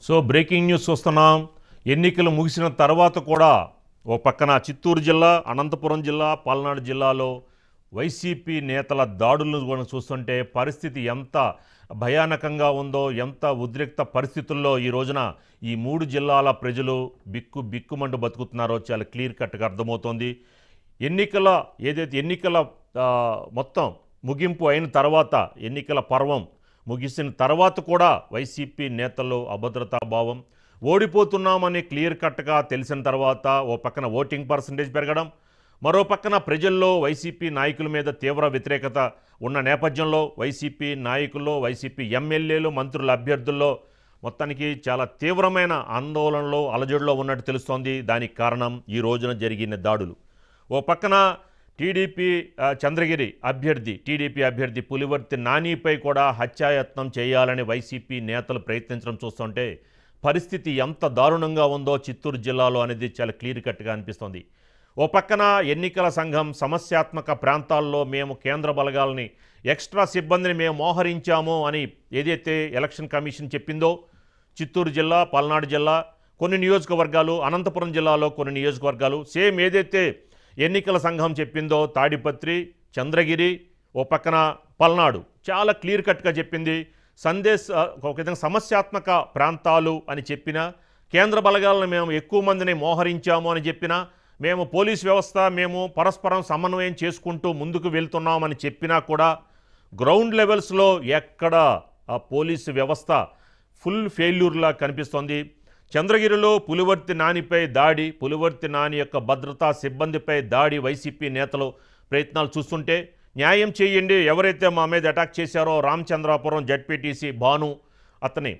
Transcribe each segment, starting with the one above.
so breaking news చూస్తున్నాం ఎన్నికలు ముగిసిన తర్వాత కూడా ఓ పక్కన చిత్తూరు జిల్లా అనంతపురం జిల్లా పల్నాడు జిల్లాలో వైసీపీ నేతల దాడులను కూడా చూస్తుంటే పరిస్థితి ఎంత భయానకంగా ఉందో ఎంత ఉద్రిక్త పరిస్థితుల్లో ఈ రోజున ఈ మూడు జిల్లాల ప్రజలు బిక్కు బిక్కుమంటూ బతుకుతున్నారో చాలా క్లియర్ కట్గా అర్థమవుతోంది ఎన్నికల ఏదైతే ఎన్నికల ఆ, మొత్తం ముగింపు అయిన తర్వాత ఎన్నికల పర్వం ముగిసిన తర్వాత కూడా వైసీపీ నేతల్లో అభద్రతా భావం ఓడిపోతున్నామని క్లియర్ కట్గా తెలిసిన తర్వాత ఓ పక్కన ఓటింగ్ పర్సంటేజ్ పెరగడం మరో పక్కన ప్రజల్లో వైసీపీ నాయకుల మీద తీవ్ర వ్యతిరేకత ఉన్న నేపథ్యంలో వైసీపీ నాయకుల్లో వైసీపీ ఎమ్మెల్యేలు మంత్రుల అభ్యర్థుల్లో మొత్తానికి చాలా తీవ్రమైన ఆందోళనలో అలజడిలో ఉన్నట్టు తెలుస్తోంది దానికి కారణం ఈ రోజున జరిగిన దాడులు ఓ పక్కన టీడీపీ ఆ, చంద్రగిరి అభ్యర్థి టీడీపీ అభ్యర్థి పులివర్తి నానిపై కూడా హత్యాయత్నం చేయాలని వైసీపీ నేతలు ప్రయత్నించడం చూస్తుంటే పరిస్థితి ఎంత దారుణంగా ఉందో చిత్తూరు జిల్లాలో అనేది చాలా క్లియర్ కట్గా అనిపిస్తోంది ఓ పక్కన ఎన్నికల సంఘం సమస్యాత్మక ప్రాంతాల్లో మేము కేంద్ర బలగాల్ని ఎక్స్ట్రా సిబ్బందిని మేము మోహరించాము అని ఏదైతే ఎలక్షన్ కమిషన్ చెప్పిందో చిత్తూరు జిల్లా పల్నాడు జిల్లా కొన్ని నియోజకవర్గాలు అనంతపురం జిల్లాలో కొన్ని నియోజకవర్గాలు సేమ్ ఏదైతే ఎన్నికల సంఘం చెప్పిందో తాడిపత్రి చంద్రగిరి ఓ పక్కన పల్నాడు చాలా క్లియర్ కట్గా చెప్పింది సందేశ్ ఆ, ఒక విధంగా సమస్యాత్మక ప్రాంతాలు అని చెప్పిన కేంద్ర బలగాలను మేము ఎక్కువ మందిని మోహరించాము అని చెప్పినా మేము పోలీస్ వ్యవస్థ మేము పరస్పరం సమన్వయం చేసుకుంటూ ముందుకు వెళ్తున్నామని చెప్పినా కూడా గ్రౌండ్ లెవెల్స్లో ఎక్కడ ఆ పోలీసు వ్యవస్థ ఫుల్ ఫెయిల్యూర్లా కనిపిస్తోంది చంద్రగిరిలో పులివర్తి నానిపై దాడి పులివర్తి నాని యొక్క భద్రతా సిబ్బందిపై దాడి వైసీపీ నేతలు ప్రయత్నాలు చూస్తుంటే న్యాయం చేయండి ఎవరైతే మా మీద అటాక్ చేశారో రామచంద్రాపురం జడ్పీటీసీ భాను అతని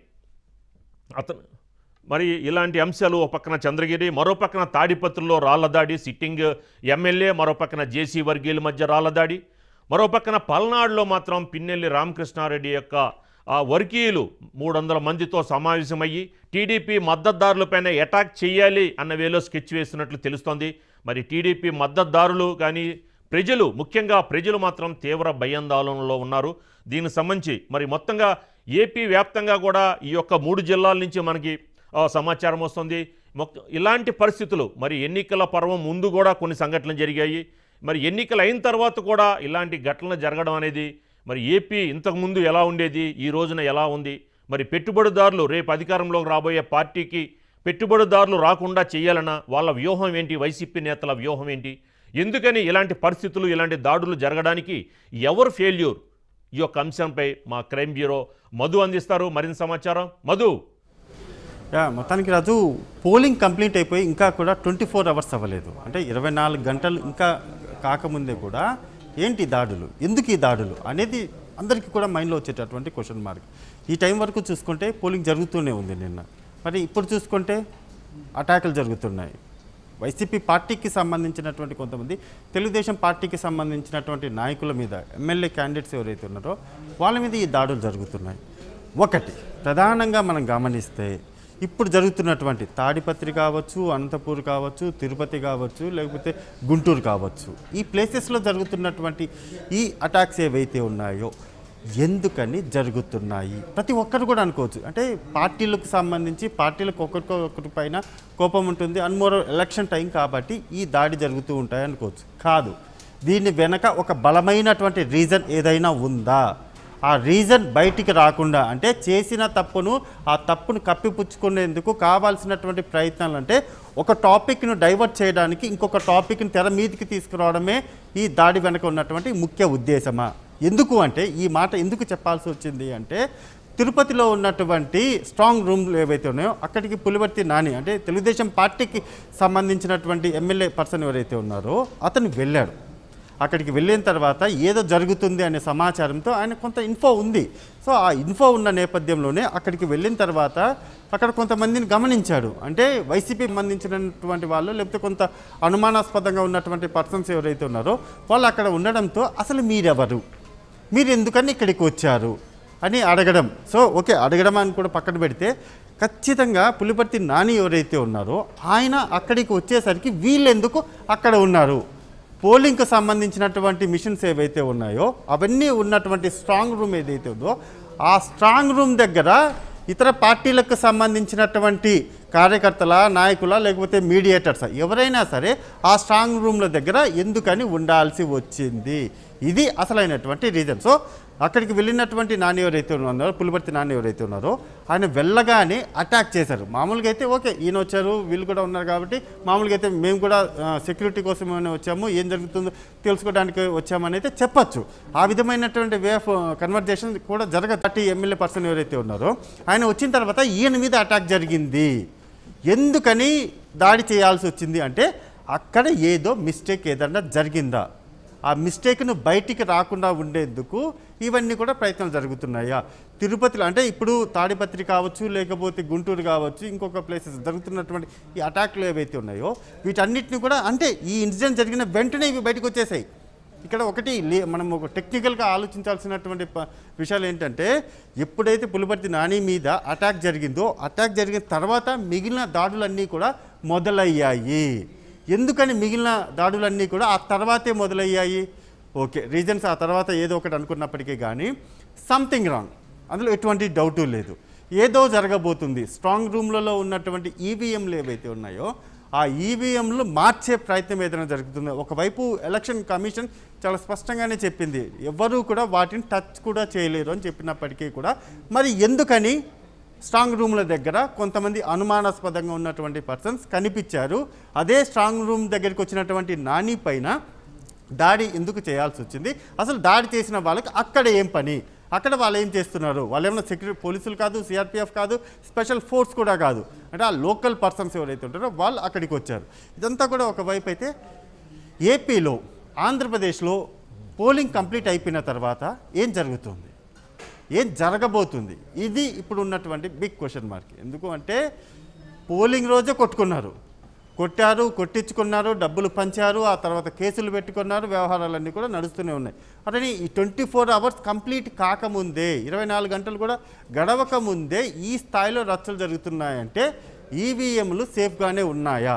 అతను మరి ఇలాంటి అంశాలు ఒక పక్కన చంద్రగిరి మరో పక్కన తాడిపత్రిలో రాళ్లదాడి సిట్టింగ్ ఎమ్మెల్యే మరో పక్కన జేసీ వర్గీయుల మధ్య రాళ్లదాడి మరో పక్కన పల్నాడులో మాత్రం పిన్నెల్లి రామకృష్ణారెడ్డి యొక్క ఆ వర్గీయులు మూడు వందల మందితో సమావేశమయ్యి టీడీపీ మద్దతుదారులపైన అటాక్ చేయాలి అన్న వేలో స్కెచ్ వేస్తున్నట్లు తెలుస్తోంది మరి టీడీపీ మద్దతుదారులు కానీ ప్రజలు ముఖ్యంగా ప్రజలు మాత్రం తీవ్ర భయాందోళనలో ఉన్నారు దీనికి సంబంధించి మరి మొత్తంగా ఏపీ వ్యాప్తంగా కూడా ఈ యొక్క మూడు జిల్లాల నుంచి మనకి ఆ, సమాచారం వస్తుంది మొత్తం ఇలాంటి పరిస్థితులు మరి ఎన్నికల పర్వం ముందు కూడా కొన్ని సంఘటనలు జరిగాయి మరి ఎన్నికలు అయిన తర్వాత కూడా ఇలాంటి ఘటనలు జరగడం అనేది మరి ఏపీ ఇంతకుముందు ఎలా ఉండేది ఈ రోజున ఎలా ఉంది మరి పెట్టుబడిదారులు రేపు అధికారంలోకి రాబోయే పార్టీకి పెట్టుబడిదారులు రాకుండా చేయాలన్నా వాళ్ళ వ్యూహం ఏంటి వైసీపీ నేతల వ్యూహం ఏంటి ఎందుకని ఇలాంటి పరిస్థితులు ఇలాంటి దాడులు జరగడానికి ఎవరు ఫెయిల్యూర్ ఈ యొక్క అంశంపై మా క్రైమ్ బ్యూరో మధు అందిస్తారు మరింత సమాచారం మధు యా మొత్తానికి రాజు పోలింగ్ కంప్లీట్ అయిపోయి ఇంకా కూడా ట్వంటీ ఫోర్ అవర్స్ అవ్వలేదు అంటే ఇరవై నాలుగు గంటలు ఇంకా కాకముందే కూడా ఏంటి ఈ దాడులు ఎందుకు ఈ దాడులు అనేది అందరికీ కూడా మైండ్లో వచ్చేటటువంటి క్వశ్చన్ మార్క్ ఈ టైం వరకు చూసుకుంటే పోలింగ్ జరుగుతూనే ఉంది నిన్న మరి ఇప్పుడు చూసుకుంటే అటాకులు జరుగుతున్నాయి వైసీపీ పార్టీకి సంబంధించినటువంటి కొంతమంది తెలుగుదేశం పార్టీకి సంబంధించినటువంటి నాయకుల మీద ఎమ్మెల్యే క్యాండిడేట్స్ ఎవరైతే ఉన్నారో వాళ్ళ మీద ఈ దాడులు జరుగుతున్నాయి ఒకటి ప్రధానంగా మనం గమనిస్తే ఇప్పుడు జరుగుతున్నటువంటి తాడిపత్రి కావచ్చు అనంతపూర్ కావచ్చు తిరుపతి కావచ్చు లేకపోతే గుంటూరు కావచ్చు ఈ ప్లేసెస్లో జరుగుతున్నటువంటి ఈ అటాక్స్ ఏవైతే ఉన్నాయో ఎందుకని జరుగుతున్నాయి ప్రతి ఒక్కరు కూడా అనుకోవచ్చు అంటే పార్టీలకు సంబంధించి పార్టీలకు ఒకరికొకరి పైన కోపం ఉంటుంది అన్మోర్ ఎలక్షన్ టైం కాబట్టి ఈ దాడి జరుగుతూ ఉంటాయి అనుకోవచ్చు కాదు దీని వెనక ఒక బలమైనటువంటి రీజన్ ఏదైనా ఉందా ఆ రీజన్ బయటికి రాకుండా అంటే చేసిన తప్పును ఆ తప్పును కప్పిపుచ్చుకునేందుకు కావాల్సినటువంటి ప్రయత్నాలు అంటే ఒక టాపిక్ను డైవర్ట్ చేయడానికి ఇంకొక టాపిక్ని తెర మీదకి తీసుకురావడమే ఈ దాడి వెనక ఉన్నటువంటి ముఖ్య ఉద్దేశమా ఎందుకు అంటే ఈ మాట ఎందుకు చెప్పాల్సి వచ్చింది అంటే తిరుపతిలో ఉన్నటువంటి స్ట్రాంగ్ రూమ్లు ఏవైతే ఉన్నాయో అక్కడికి పులివర్తి నాని అంటే తెలుగుదేశం పార్టీకి సంబంధించినటువంటి ఎమ్మెల్యే పర్సన్ ఎవరైతే ఉన్నారో అతను వెళ్ళాడు అక్కడికి వెళ్ళిన తర్వాత ఏదో జరుగుతుంది అనే సమాచారంతో ఆయన కొంత ఇన్ఫో ఉంది సో ఆ ఇన్ఫో ఉన్న నేపథ్యంలోనే అక్కడికి వెళ్ళిన తర్వాత అక్కడ కొంతమందిని గమనించాడు అంటే వైసీపీ సంబంధించినటువంటి వాళ్ళు లేకపోతే కొంత అనుమానాస్పదంగా ఉన్నటువంటి పర్సన్స్ ఎవరైతే ఉన్నారో వాళ్ళు అక్కడ ఉండడంతో అసలు మీరెవరు మీరు ఎందుకని ఇక్కడికి వచ్చారు అని అడగడం సో ఓకే అడగడం అని కూడా పక్కన పెడితే ఖచ్చితంగా పులిపర్తి నాని ఎవరైతే ఉన్నారో ఆయన అక్కడికి వచ్చేసరికి వీళ్ళెందుకు అక్కడ ఉన్నారు పోలింగ్కి సంబంధించినటువంటి మిషన్స్ ఏవైతే ఉన్నాయో అవన్నీ ఉన్నటువంటి స్ట్రాంగ్ రూమ్ ఏదైతే ఉందో ఆ స్ట్రాంగ్ రూమ్ దగ్గర ఇతర పార్టీలకు సంబంధించినటువంటి కార్యకర్తల నాయకుల లేకపోతే మీడియేటర్స్ ఎవరైనా సరే ఆ స్ట్రాంగ్ రూమ్ల దగ్గర ఎందుకని ఉండాల్సి వచ్చింది ఇది అసలైనటువంటి రీజన్ సో అక్కడికి వెళ్ళినటువంటి నాని ఎవరైతే ఉన్నారో పులిపర్తి నాని ఎవరైతే ఉన్నారో ఆయన వెళ్ళగానే అటాక్ చేశారు మామూలుగా అయితే ఓకే ఈయన వచ్చారు వీళ్ళు కూడా ఉన్నారు కాబట్టి మామూలుగా అయితే మేము కూడా సెక్యూరిటీ కోసం ఏమైనా వచ్చాము ఏం జరుగుతుందో తెలుసుకోవడానికి వచ్చామని అయితే చెప్పచ్చు ఆ విధమైనటువంటి వే ఆఫ్ కన్వర్జేషన్ కూడా జరగ థర్టీ ఎమ్మెల్యే పర్సన్ ఎవరైతే ఉన్నారో ఆయన వచ్చిన తర్వాత ఈయన మీద అటాక్ జరిగింది ఎందుకని దాడి చేయాల్సి వచ్చింది అంటే అక్కడ ఏదో మిస్టేక్ ఏదన్నా జరిగిందా ఆ మిస్టేక్ను బయటికి రాకుండా ఉండేందుకు ఇవన్నీ కూడా ప్రయత్నాలు జరుగుతున్నాయా తిరుపతిలో అంటే ఇప్పుడు తాడిపత్రి కావచ్చు లేకపోతే గుంటూరు కావచ్చు ఇంకొక ప్లేసెస్ జరుగుతున్నటువంటి ఈ అటాక్లు ఏవైతే ఉన్నాయో వీటన్నిటిని కూడా అంటే ఈ ఇన్సిడెంట్ జరిగిన వెంటనే ఇవి బయటకు వచ్చేసాయి ఇక్కడ ఒకటి లే- మనం ఒక టెక్నికల్గా ఆలోచించాల్సినటువంటి ప- విషయాలు ఏంటంటే ఎప్పుడైతే పులిపర్తి నాని మీద అటాక్ జరిగిందో అటాక్ జరిగిన తర్వాత మిగిలిన దాడులన్నీ కూడా మొదలయ్యాయి ఎందుకని మిగిలిన దాడులన్నీ కూడా ఆ తర్వాతే మొదలయ్యాయి ఓకే రీజన్స్ ఆ తర్వాత ఏదో ఒకటి అనుకున్నప్పటికీ కానీ సంథింగ్ రాంగ్ అందులో ఎటువంటి డౌటు లేదు ఏదో జరగబోతుంది స్ట్రాంగ్ రూమ్లలో ఉన్నటువంటి ఈవీఎంలు ఏవైతే ఉన్నాయో ఆ ఈవీఎంలు మార్చే ప్రయత్నం ఏదైనా జరుగుతుందో ఒకవైపు ఎలక్షన్ కమిషన్ చాలా స్పష్టంగానే చెప్పింది ఎవరూ కూడా వాటిని టచ్ కూడా చేయలేరు అని చెప్పినప్పటికీ కూడా మరి ఎందుకని స్ట్రాంగ్ రూమ్ల దగ్గర కొంతమంది అనుమానాస్పదంగా ఉన్నటువంటి పర్సన్స్ కనిపించారు అదే స్ట్రాంగ్ రూమ్ దగ్గరికి వచ్చినటువంటి నాని పైన దాడి ఎందుకు చేయాల్సి వచ్చింది అసలు దాడి చేసిన వాళ్ళకి అక్కడ ఏం పని అక్కడ వాళ్ళు ఏం చేస్తున్నారు వాళ్ళు ఏమైనా సెక్యూరిటీ పోలీసులు కాదు సిఆర్పిఎఫ్ కాదు స్పెషల్ ఫోర్స్ కూడా కాదు అంటే ఆ లోకల్ పర్సన్స్ ఎవరైతే ఉంటారో వాళ్ళు అక్కడికి వచ్చారు ఇదంతా కూడా ఒకవైపు అయితే ఏపీలో ఆంధ్రప్రదేశ్లో పోలింగ్ కంప్లీట్ అయిపోయిన తర్వాత ఏం జరుగుతుంది ఏం జరగబోతుంది ఇది ఇప్పుడు ఉన్నటువంటి బిగ్ క్వశ్చన్ మార్క్ ఎందుకు అంటే పోలింగ్ రోజే కొట్టుకున్నారు కొట్టారు కొట్టించుకున్నారు డబ్బులు పంచారు ఆ తర్వాత కేసులు పెట్టుకున్నారు వ్యవహారాలన్నీ కూడా నడుస్తూనే ఉన్నాయి అతని ఈ ట్వంటీ ఫోర్ అవర్స్ కంప్లీట్ కాకముందే ఇరవై నాలుగు గంటలు కూడా గడవక ముందే ఈ స్థాయిలో రచ్చలు జరుగుతున్నాయంటే ఈవీఎంలు సేఫ్గానే ఉన్నాయా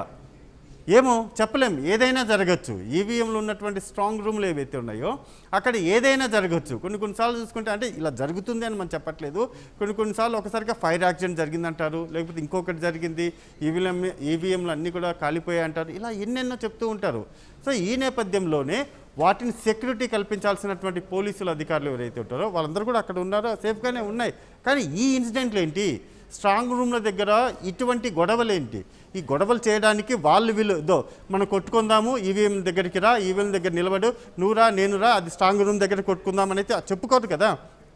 ఏమో చెప్పలేం ఏదైనా జరగచ్చు ఈవీఎంలో ఉన్నటువంటి స్ట్రాంగ్ రూమ్లు ఏవైతే ఉన్నాయో అక్కడ ఏదైనా జరగచ్చు కొన్ని కొన్నిసార్లు చూసుకుంటే అంటే ఇలా జరుగుతుంది అని మనం చెప్పట్లేదు కొన్ని కొన్నిసార్లు ఒకసారిగా ఫైర్ యాక్సిడెంట్ జరిగిందంటారు లేకపోతే ఇంకొకటి జరిగింది ఈవీఎం ఈవీఎంలు అన్నీ కూడా కాలిపోయాయి అంటారు ఇలా ఎన్నెన్నో చెప్తూ ఉంటారు సో ఈ నేపథ్యంలోనే వాటిని సెక్యూరిటీ కల్పించాల్సినటువంటి పోలీసులు అధికారులు ఎవరైతే ఉంటారో వాళ్ళందరూ కూడా అక్కడ ఉన్నారో సేఫ్గానే ఉన్నాయి కానీ ఈ ఇన్సిడెంట్లు ఏంటి స్ట్రాంగ్ రూమ్ల దగ్గర ఇటువంటి గొడవలు ఏంటి ఈ గొడవలు చేయడానికి వాళ్ళు వీళ్ళు దో మనం కొట్టుకుందాము ఈవీఎం దగ్గరికి రా ఈవీఎం దగ్గర నిలబడు నువ్వురా నేనురా అది స్ట్రాంగ్ రూమ్ దగ్గర కొట్టుకుందాం అని అయితే చెప్పుకోరు కదా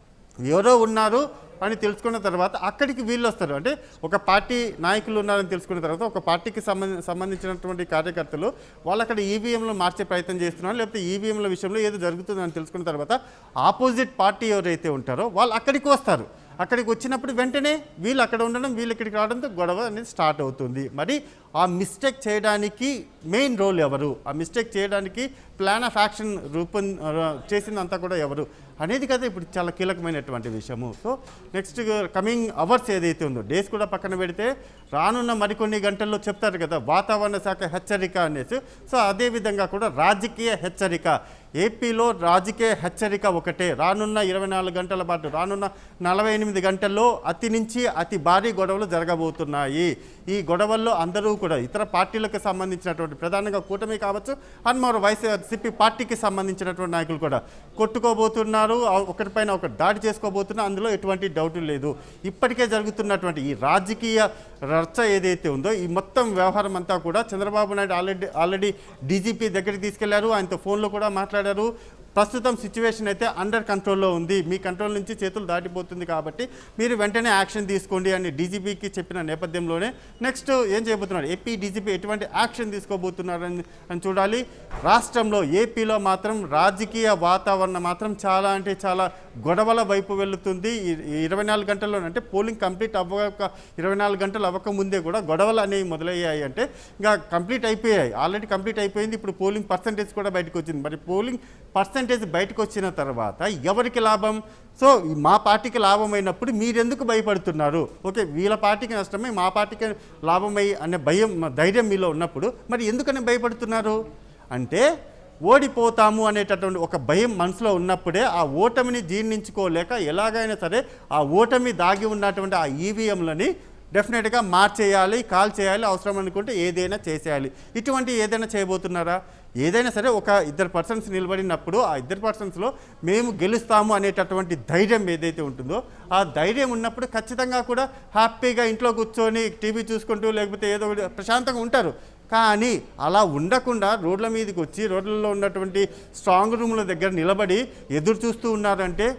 ఎవరో ఉన్నారు అని తెలుసుకున్న తర్వాత అక్కడికి వీళ్ళు వస్తారు అంటే ఒక పార్టీ నాయకులు ఉన్నారని తెలుసుకున్న తర్వాత ఒక పార్టీకి సంబంధ సంబంధించినటువంటి కార్యకర్తలు వాళ్ళు అక్కడ ఈవీఎంలో మార్చే ప్రయత్నం చేస్తున్నారు లేకపోతే ఈవీఎంల విషయంలో ఏదో జరుగుతుందని తెలుసుకున్న తర్వాత ఆపోజిట్ పార్టీ ఎవరైతే ఉంటారో వాళ్ళు అక్కడికి వస్తారు అక్కడికి వచ్చినప్పుడు వెంటనే వీళ్ళు అక్కడ ఉండడం వీళ్ళు ఇక్కడికి రావడంతో గొడవ అనేది స్టార్ట్ అవుతుంది మరి ఆ మిస్టేక్ చేయడానికి మెయిన్ రోల్ ఎవరు ఆ మిస్టేక్ చేయడానికి ప్లాన్ ఆఫ్ యాక్షన్ రూపొం చేసిందంతా కూడా ఎవరు అనేది కదా ఇప్పుడు చాలా కీలకమైనటువంటి విషయము సో నెక్స్ట్ కమింగ్ అవర్స్ ఏదైతే ఉందో డేస్ కూడా పక్కన పెడితే రానున్న మరికొన్ని గంటల్లో చెప్తారు కదా వాతావరణ శాఖ హెచ్చరిక అనేసి సో అదే విధంగా కూడా రాజకీయ హెచ్చరిక ఏపీలో రాజకీయ హెచ్చరిక ఒకటే రానున్న ఇరవై నాలుగు గంటల పాటు రానున్న నలభై ఎనిమిది గంటల్లో అతి నుంచి అతి భారీ గొడవలు జరగబోతున్నాయి ఈ గొడవల్లో అందరూ కూడా ఇతర పార్టీలకు సంబంధించినటువంటి ప్రధానంగా కూటమి కావచ్చు అండ్ మరో వైఎస్ఆర్సీపీ పార్టీకి సంబంధించినటువంటి నాయకులు కూడా కొట్టుకోబోతున్నారు ఆ ఒకటిపైన ఒకటి దాడి చేసుకోబోతున్నారు అందులో ఎటువంటి డౌట్ లేదు ఇప్పటికే జరుగుతున్నటువంటి ఈ రాజకీయ రచ్చ ఏదైతే ఉందో ఈ మొత్తం వ్యవహారం అంతా కూడా Chandrababu Naidu already already DGP దగ్గరికి తీసుకెళ్లారు ఆయనతో ఫోన్లో కూడా మాట్లాడారు ప్రస్తుతం సిచ్యువేషన్ అయితే అండర్ కంట్రోల్లో ఉంది మీ కంట్రోల్ నుంచి చేతులు దాటిపోతుంది కాబట్టి మీరు వెంటనే యాక్షన్ తీసుకోండి అని డీజీపీకి చెప్పిన నేపథ్యంలోనే నెక్స్ట్ ఏం చేయబోతున్నారు ఏపీ డీజీపీ ఎటువంటి యాక్షన్ తీసుకోబోతున్నారని అని చూడాలి రాష్ట్రంలో ఏపీలో మాత్రం రాజకీయ వాతావరణం మాత్రం చాలా అంటే చాలా గొడవల వైపు వెళుతుంది ఈ- ఈ ఇరవై నాలుగు గంటల్లో అంటే పోలింగ్ కంప్లీట్ అవ్వక ఇరవై నాలుగు గంటలు అవ్వక ముందే కూడా గొడవలు అనేవి మొదలయ్యాయి అంటే ఇంకా కంప్లీట్ అయిపోయాయి ఆల్రెడీ కంప్లీట్ అయిపోయింది ఇప్పుడు పోలింగ్ పర్సంటేజ్ కూడా బయటకు వచ్చింది మరి పోలింగ్ పర్సంటేజ్ బయటకు వచ్చిన తర్వాత ఎవరికి లాభం సో ఈ మా పార్టీకి లాభం అయినప్పుడు మీరెందుకు భయపడుతున్నారు ఓకే వీళ్ళ పార్టీకి నష్టమే మా పార్టీకి లాభమై అనే భయం ధైర్యం మీలో ఉన్నప్పుడు మరి ఎందుకని భయపడుతున్నారు అంటే ఓడిపోతాము అనేటటువంటి ఒక భయం మనసులో ఉన్నప్పుడే ఆ ఓటమిని జీర్ణించుకోలేక ఎలాగైనా సరే ఆ ఓటమి దాగి ఉన్నటువంటి ఆ ఈవీఎంలని డెఫినెట్గా మార్చేయాలి కాల్ చేయాలి అవసరం అనుకుంటే ఏదైనా చేసేయాలి ఇటువంటి ఏదైనా చేయబోతున్నారా ఏదైనా సరే ఒక ఇద్దరు పర్సన్స్ నిలబడినప్పుడు ఆ ఇద్దరు పర్సన్స్లో మేము గెలుస్తాము అనేటటువంటి ధైర్యం ఏదైతే ఉంటుందో ఆ ధైర్యం ఉన్నప్పుడు ఖచ్చితంగా కూడా హ్యాపీగా ఇంట్లో కూర్చొని టీవీ చూసుకుంటూ లేకపోతే ఏదో ఒకటి ప్రశాంతంగా ఉంటారు కానీ అలా ఉండకుండా రోడ్ల మీదకి వచ్చి రోడ్లలో ఉన్నటువంటి స్ట్రాంగ్ రూమ్ల దగ్గర నిలబడి ఎదురు చూస్తూ ఉన్నారంటే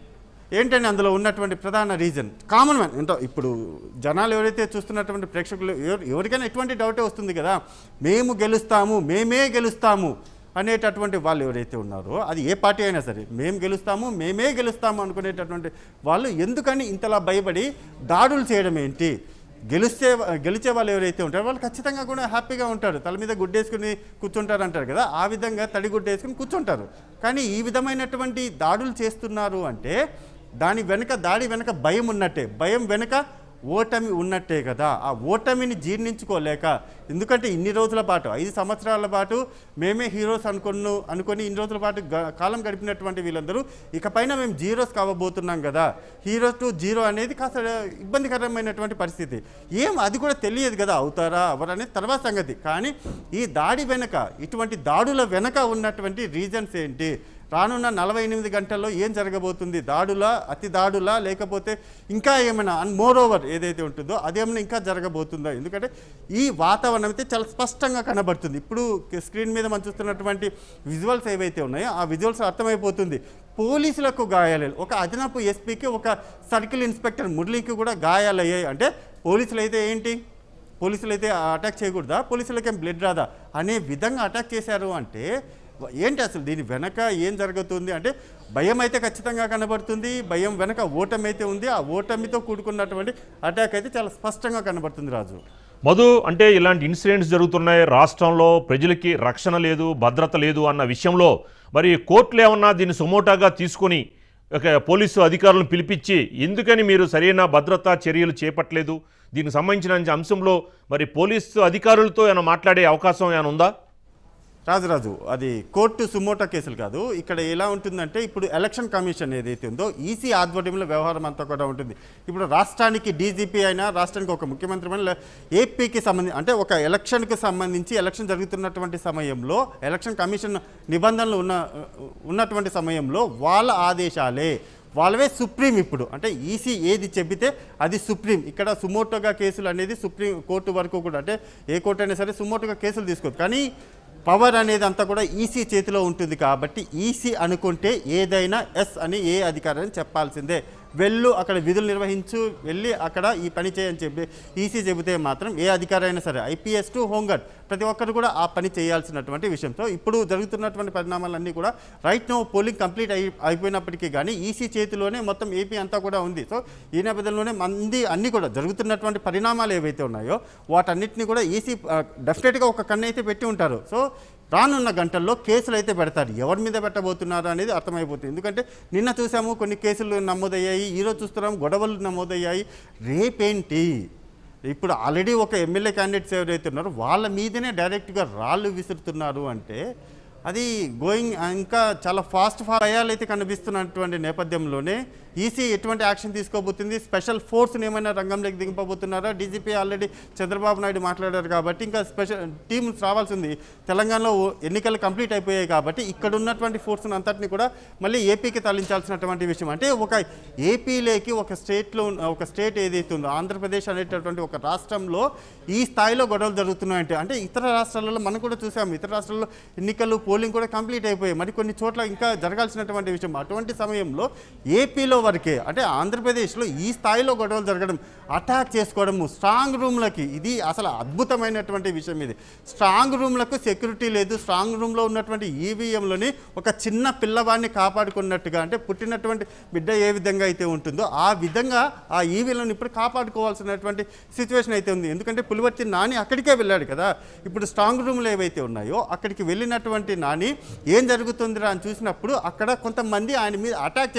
ఏంటంటే అందులో ఉన్నటువంటి ప్రధాన రీజన్ కామన్ మ్యాన్ ఎంతో ఇప్పుడు జనాలు ఎవరైతే చూస్తున్నటువంటి ప్రేక్షకులు ఎవరు ఎవరికైనా ఎటువంటి డౌటే వస్తుంది కదా మేము గెలుస్తాము మేమే గెలుస్తాము అనేటటువంటి వాళ్ళు ఎవరైతే ఉన్నారో అది ఏ పార్టీ అయినా సరే మేము గెలుస్తాము మేమే గెలుస్తాము అనుకునేటటువంటి వాళ్ళు ఎందుకని ఇంతలా భయపడి దాడులు చేయడం ఏంటి గెలిస్తే గెలిచే వాళ్ళు ఎవరైతే ఉంటారో వాళ్ళు ఖచ్చితంగా కూడా హ్యాపీగా ఉంటారు తల మీద గుడ్డేసుకుని కూర్చుంటారు అంటారు కదా ఆ విధంగా తడి గుడ్డేసుకుని కూర్చుంటారు కానీ ఈ విధమైనటువంటి దాడులు చేస్తున్నారు అంటే దాని వెనుక దాడి వెనుక భయం ఉన్నట్టే భయం వెనుక ఓటమి ఉన్నట్టే కదా ఆ ఓటమిని జీర్ణించుకోలేక ఎందుకంటే ఇన్ని రోజుల పాటు ఐదు సంవత్సరాల పాటు మేమే హీరోస్ అనుకున్న అనుకొని ఇన్ని రోజుల పాటు గ- కాలం గడిపినటువంటి వీళ్ళందరూ ఇకపైన మేము జీరోస్ కావబోతున్నాం కదా హీరో టు జీరో అనేది కాస్త ఇబ్బందికరమైనటువంటి పరిస్థితి ఏం అది కూడా తెలియదు కదా అవుతారా అవరు అనేది తర్వాత సంగతి కానీ ఈ దాడి వెనుక ఇటువంటి దాడుల వెనుక ఉన్నటువంటి రీజన్స్ ఏంటి రానున్న నలభై ఎనిమిది గంటల్లో ఏం జరగబోతుంది దాడులా అతి దాడులా లేకపోతే ఇంకా ఏమైనా అండ్ మోర్ ఓవర్ ఏదైతే ఉంటుందో అదేమైనా ఇంకా జరగబోతుందో ఎందుకంటే ఈ వాతావరణం అయితే చాలా స్పష్టంగా కనబడుతుంది ఇప్పుడు స్క్రీన్ మీద మనం చూస్తున్నటువంటి విజువల్స్ ఏవైతే ఉన్నాయో ఆ విజువల్స్ అర్థమైపోతుంది పోలీసులకు గాయాలు ఒక అదనపు ఎస్పీకి ఒక సర్కిల్ ఇన్స్పెక్టర్ మురళీకి కూడా గాయాలయ్యాయి అంటే పోలీసులు అయితే ఏంటి పోలీసులు అయితే అటాక్ చేయకూడదా పోలీసులకి ఏం బ్లడ్ రాదా అనే విధంగా అటాక్ చేశారు అంటే వ- ఏంటి అసలు దీని వెనక ఏం జరుగుతుంది అంటే భయం అయితే ఖచ్చితంగా కనబడుతుంది భయం వెనక ఓటమి అయితే ఉంది ఆ ఓటమితో కూడుకున్నటువంటి అటాక్ అయితే చాలా స్పష్టంగా కనబడుతుంది రాజు మధు అంటే ఇలాంటి ఇన్సిడెంట్స్ జరుగుతున్నాయి రాష్ట్రంలో ప్రజలకి రక్షణ లేదు భద్రత లేదు అన్న విషయంలో మరి కోర్టులు ఏమన్నా దీన్ని సుమోటాగా తీసుకొని ఒక పోలీసు అధికారులను పిలిపించి ఎందుకని మీరు సరైన భద్రతా చర్యలు చేపట్టలేదు దీనికి సంబంధించిన అంశంలో మరి పోలీసు అధికారులతో ఏమైనా మాట్లాడే అవకాశం ఏమైనా ఉందా రాజురాజు అది కోర్టు సుమోటో కేసులు కాదు ఇక్కడ ఎలా ఉంటుందంటే ఇప్పుడు ఎలక్షన్ కమిషన్ ఏదైతే ఉందో ఈసీ ఆధ్వర్యంలో వ్యవహారం అంతా కూడా ఉంటుంది ఇప్పుడు రాష్ట్రానికి డీజీపీ అయినా రాష్ట్రానికి ఒక ముఖ్యమంత్రి అయినా లే- ఏపీకి సంబంధించి అంటే ఒక ఎలక్షన్కి సంబంధించి ఎలక్షన్ జరుగుతున్నటువంటి సమయంలో ఎలక్షన్ కమిషన్ నిబంధనలు ఉన్న ఉన్నటువంటి సమయంలో వాళ్ళ ఆదేశాలే వాళ్ళవే సుప్రీం ఇప్పుడు అంటే ఈసీ ఏది చెబితే అది సుప్రీం ఇక్కడ సుమోటోగా కేసులు అనేది సుప్రీం కోర్టు వరకు కూడా అంటే ఏ కోర్టు అయినా సరే సుమోటోగా కేసులు తీసుకోవచ్చు కానీ పవర్ అనేది అంతా కూడా ఈసీ చేతిలో ఉంటుంది కాబట్టి ఈసీ అనుకుంటే ఏదైనా ఎస్ అని ఏ అధికారాన్ని చెప్పాల్సిందే వెళ్ళు అక్కడ విధులు నిర్వహించు వెళ్ళి అక్కడ ఈ పని చేయని చెప్పి ఈసీ చెబితే మాత్రం ఏ అధికారి అయినా సరే ఐపీఎస్ టు హోంగార్డ్ ప్రతి ఒక్కరు కూడా ఆ పని చేయాల్సినటువంటి విషయం సో ఇప్పుడు జరుగుతున్నటువంటి పరిణామాలన్నీ కూడా రైట్ నో పోలింగ్ కంప్లీట్ అయి అయిపోయినప్పటికీ కానీ ఈసీ చేతిలోనే మొత్తం ఏపీ అంతా కూడా ఉంది సో ఈ నేపథ్యంలోనే మంది అన్నీ కూడా జరుగుతున్నటువంటి పరిణామాలు ఏవైతే ఉన్నాయో వాటన్నిటిని కూడా ఈసీ డెఫినెట్గా ఒక కన్ను అయితే పెట్టి ఉంటారు సో రానున్న గంటల్లో కేసులు అయితే పెడతారు ఎవరి మీద పెట్టబోతున్నారు అనేది అర్థమైపోతుంది ఎందుకంటే నిన్న చూసాము కొన్ని కేసులు నమోదయ్యాయి ఈరోజు చూస్తున్నాము గొడవలు నమోదయ్యాయి రేపేంటి ఇప్పుడు ఆల్రెడీ ఒక ఎమ్మెల్యే క్యాండిడేట్స్ ఎవరైతే ఉన్నారో వాళ్ళ మీదనే డైరెక్ట్గా రాళ్ళు విసురుతున్నారు అంటే అది గోయింగ్ ఇంకా చాలా ఫాస్ట్ ఫా భయాలు అయితే కనిపిస్తున్నటువంటి నేపథ్యంలోనే ఈసీ ఎటువంటి యాక్షన్ తీసుకోబోతుంది స్పెషల్ ఫోర్స్ని ఏమైనా రంగంలోకి దిగిపోబోతున్నారా డీజీపీ ఆల్రెడీ చంద్రబాబు నాయుడు మాట్లాడారు కాబట్టి ఇంకా స్పెషల్ టీమ్స్ రావాల్సింది తెలంగాణలో ఎన్నికలు కంప్లీట్ అయిపోయాయి కాబట్టి ఇక్కడ ఉన్నటువంటి ఫోర్స్ని అంతటిని కూడా మళ్ళీ ఏపీకి తరలించాల్సినటువంటి విషయం అంటే ఒక ఏపీలోకి ఒక స్టేట్లో ఉన్న- ఒక స్టేట్ ఏదైతే ఉందో ఆంధ్రప్రదేశ్ అనేటటువంటి ఒక రాష్ట్రంలో ఈ స్థాయిలో గొడవలు జరుగుతున్నాయంటే అంటే ఇతర రాష్ట్రాలలో మనం కూడా చూసాము ఇతర రాష్ట్రాల్లో ఎన్నికలు పోలింగ్ కూడా కంప్లీట్ అయిపోయాయి మరి కొన్ని చోట్ల ఇంకా జరగాల్సినటువంటి విషయం అటువంటి సమయంలో ఏపీలో వరకే అంటే ఆంధ్రప్రదేశ్లో ఈ స్థాయిలో గొడవలు జరగడం అటాక్ చేసుకోవడము స్ట్రాంగ్ రూమ్లకి ఇది అసలు అద్భుతమైనటువంటి విషయం ఇది స్ట్రాంగ్ రూమ్లకు సెక్యూరిటీ లేదు స్ట్రాంగ్ రూమ్లో ఉన్నటువంటి ఈవీఎంలోని ఒక చిన్న పిల్లవాడిని కాపాడుకున్నట్టుగా అంటే పుట్టినటువంటి బిడ్డ ఏ విధంగా అయితే ఉంటుందో ఆ విధంగా ఆ ఈవీలను ఇప్పుడు కాపాడుకోవాల్సినటువంటి సిచ్యువేషన్ అయితే ఉంది ఎందుకంటే పులివర్తి నాని అక్కడికే వెళ్ళాడు కదా ఇప్పుడు స్ట్రాంగ్ రూమ్లు ఏవైతే ఉన్నాయో అక్కడికి వెళ్ళినటువంటి నాని ఏం జరుగుతుందిరా అని చూసినప్పుడు అక్కడ కొంతమంది ఆయన మీద అటాక్ చేయడం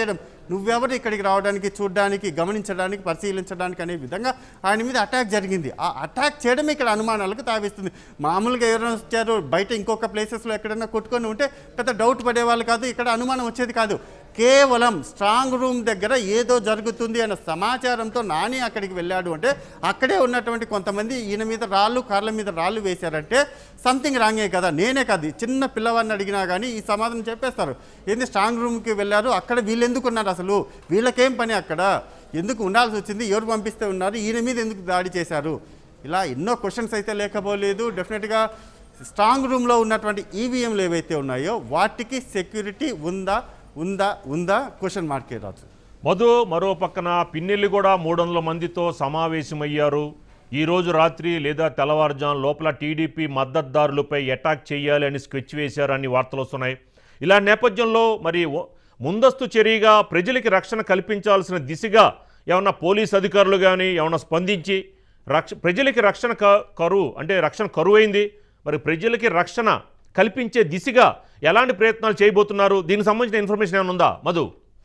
నువ్వెవరు ఇక్కడికి రావడానికి చూడడానికి గమనించడానికి పరిశీలించడానికి అనే విధంగా ఆయన మీద అటాక్ జరిగింది ఆ అటాక్ చేయడమే ఇక్కడ అనుమానాలకు తావిస్తుంది మామూలుగా ఎవరైనా వచ్చారు బయట ఇంకొక ప్లేసెస్లో ఎక్కడైనా కొట్టుకొని ఉంటే పెద్ద డౌట్ పడేవాళ్ళు కాదు ఇక్కడ అనుమానం వచ్చేది కాదు కేవలం స్ట్రాంగ్ రూమ్ దగ్గర ఏదో జరుగుతుంది అన్న సమాచారంతో నాని అక్కడికి వెళ్ళాడు అంటే అక్కడే ఉన్నటువంటి కొంతమంది ఈయన మీద రాళ్ళు కార్ల మీద రాళ్ళు వేశారంటే సంథింగ్ రాంగే కదా నేనే కాదు చిన్న పిల్లవాడిని అడిగినా కానీ ఈ సమాధానం చెప్పేస్తారు ఏంది స్ట్రాంగ్ రూమ్కి వెళ్ళారు అక్కడ వీళ్ళు ఎందుకు ఉన్నారు అసలు వీళ్ళకేం పని అక్కడ ఎందుకు ఉండాల్సి వచ్చింది ఎవరు పంపిస్తే ఉన్నారు ఈయన మీద ఎందుకు దాడి చేశారు ఇలా ఎన్నో క్వశ్చన్స్ అయితే లేకపోలేదు డెఫినెట్గా స్ట్రాంగ్ రూమ్లో ఉన్నటువంటి ఈవీఎంలు ఏవైతే ఉన్నాయో వాటికి సెక్యూరిటీ ఉందా ఉందా ఉందా క్వశ్చన్ మార్కే రాజు మధు మరో పక్కన పిన్నెల్లి కూడా మూడు వందల మందితో సమావేశమయ్యారు ఈ రోజు రాత్రి లేదా తెల్లవారుజాము లోపల టీడీపీ మద్దతుదారులపై అటాక్ చేయాలి అని స్కెచ్ వేశారని వార్తలు వస్తున్నాయి ఇలా నేపథ్యంలో మరి ఓ- ముందస్తు చర్యగా ప్రజలకి రక్షణ కల్పించాల్సిన దిశగా ఏమన్నా పోలీస్ అధికారులు కానీ ఏమన్నా స్పందించి రక్ష ప్రజలకి రక్షణ క- కరువు అంటే రక్షణ కరువైంది మరి ప్రజలకి రక్షణ కల్పించే దిశగా ఎలాంటి ప్రయత్నాలు చేయబోతున్నారు దీనికి సంబంధించిన ఇన్ఫర్మేషన్ ఏమైనా ఉందా మధు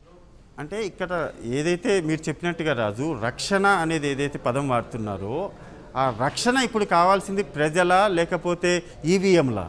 అంటే ఇక్కడ ఏదైతే మీరు చెప్పినట్టుగా రాజు రక్షణ అనేది ఏదైతే పదం వాడుతున్నారో ఆ రక్షణ ఇప్పుడు కావాల్సింది ప్రజల లేకపోతే ఈవీఎంల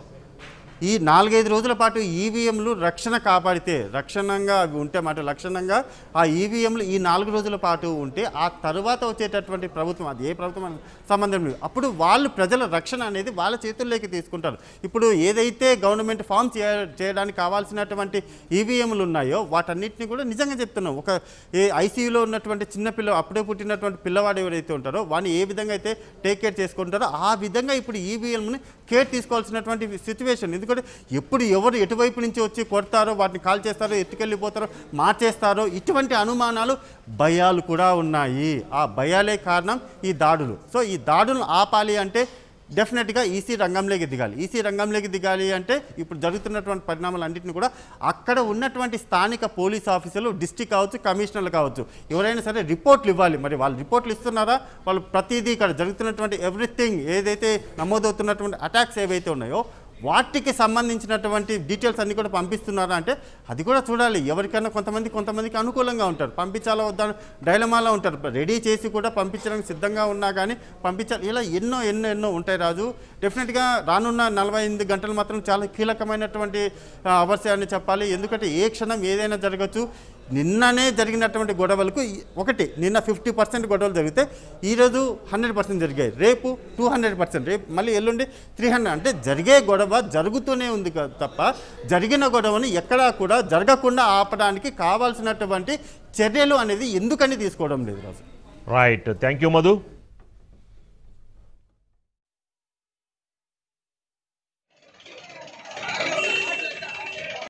ఈ నాలుగైదు రోజుల పాటు ఈవీఎంలు రక్షణ కాపాడితే రక్షణంగా అవి ఉంటే మాట లక్షణంగా ఆ ఈవీఎంలు ఈ నాలుగు రోజుల పాటు ఉంటే ఆ తర్వాత వచ్చేటటువంటి ప్రభుత్వం అది ఏ ప్రభుత్వం అని సంబంధం లేదు అప్పుడు వాళ్ళు ప్రజల రక్షణ అనేది వాళ్ళ చేతుల్లోకి తీసుకుంటారు ఇప్పుడు ఏదైతే గవర్నమెంట్ ఫామ్ చేయ చేయడానికి కావాల్సినటువంటి ఈవీఎంలు ఉన్నాయో వాటన్నిటిని కూడా నిజంగా చెప్తున్నాం ఒక ఏ ఐసీయూలో ఉన్నటువంటి చిన్న పిల్ల అప్పుడే పుట్టినటువంటి పిల్లవాడు ఎవరైతే ఉంటారో వాడిని ఏ విధంగా అయితే టేక్ కేర్ చేసుకుంటారో ఆ విధంగా ఇప్పుడు ఈవీఎంని కేర్ తీసుకోవాల్సినటువంటి సిచ్యువేషన్ ఎందుకంటే ఎప్పుడు ఎవరు ఎటువైపు నుంచి వచ్చి కొడతారో వాటిని కాల్ చేస్తారో ఎత్తుకెళ్ళిపోతారో మార్చేస్తారో ఇటువంటి అనుమానాలు భయాలు కూడా ఉన్నాయి ఆ భయాలే కారణం ఈ దాడులు సో ఈ దాడులను ఆపాలి అంటే డెఫినెట్గా ఈసీ రంగంలోకి దిగాలి ఈసీ రంగంలోకి దిగాలి అంటే ఇప్పుడు జరుగుతున్నటువంటి పరిణామాలన్నింటినీ కూడా అక్కడ ఉన్నటువంటి స్థానిక పోలీస్ ఆఫీసర్లు డిస్టిక్ కావచ్చు కమిషనర్లు కావచ్చు ఎవరైనా సరే రిపోర్ట్లు ఇవ్వాలి మరి వాళ్ళు రిపోర్ట్లు ఇస్తున్నారా వాళ్ళు ప్రతిదీ ఇక్కడ జరుగుతున్నటువంటి ఎవ్రీథింగ్ ఏదైతే నమోదవుతున్నటువంటి అటాక్స్ ఏవైతే ఉన్నాయో వాటికి సంబంధించినటువంటి డీటెయిల్స్ అన్ని కూడా పంపిస్తున్నారా అంటే అది కూడా చూడాలి ఎవరికైనా కొంతమంది కొంతమందికి అనుకూలంగా ఉంటారు పంపించాలా వద్దా డైలమాలో ఉంటారు రెడీ చేసి కూడా పంపించడానికి సిద్ధంగా ఉన్నా కానీ పంపించాలి ఇలా ఎన్నో ఎన్నో ఎన్నో ఉంటాయి రాజు డెఫినెట్గా రానున్న నలభై ఎనిమిది గంటలు మాత్రం చాలా కీలకమైనటువంటి అవర్సే అని చెప్పాలి ఎందుకంటే ఏ క్షణం ఏదైనా జరగచ్చు నిన్ననే జరిగినటువంటి గొడవలకు ఈ- ఒకటి నిన్న ఫిఫ్టీ పర్సెంట్ గొడవలు జరిగితే ఈరోజు హండ్రెడ్ పర్సెంట్ జరిగాయి రేపు టూ హండ్రెడ్ పర్సెంట్ రేపు మళ్ళీ ఎల్లుండి త్రీ హండ్రెడ్ అంటే జరిగే గొడవ జరుగుతూనే ఉంది క- తప్ప జరిగిన గొడవని ఎక్కడా కూడా జరగకుండా ఆపడానికి కావాల్సినటువంటి చర్యలు అనేది ఎందుకని తీసుకోవడం లేదు Raju right thank you Madhu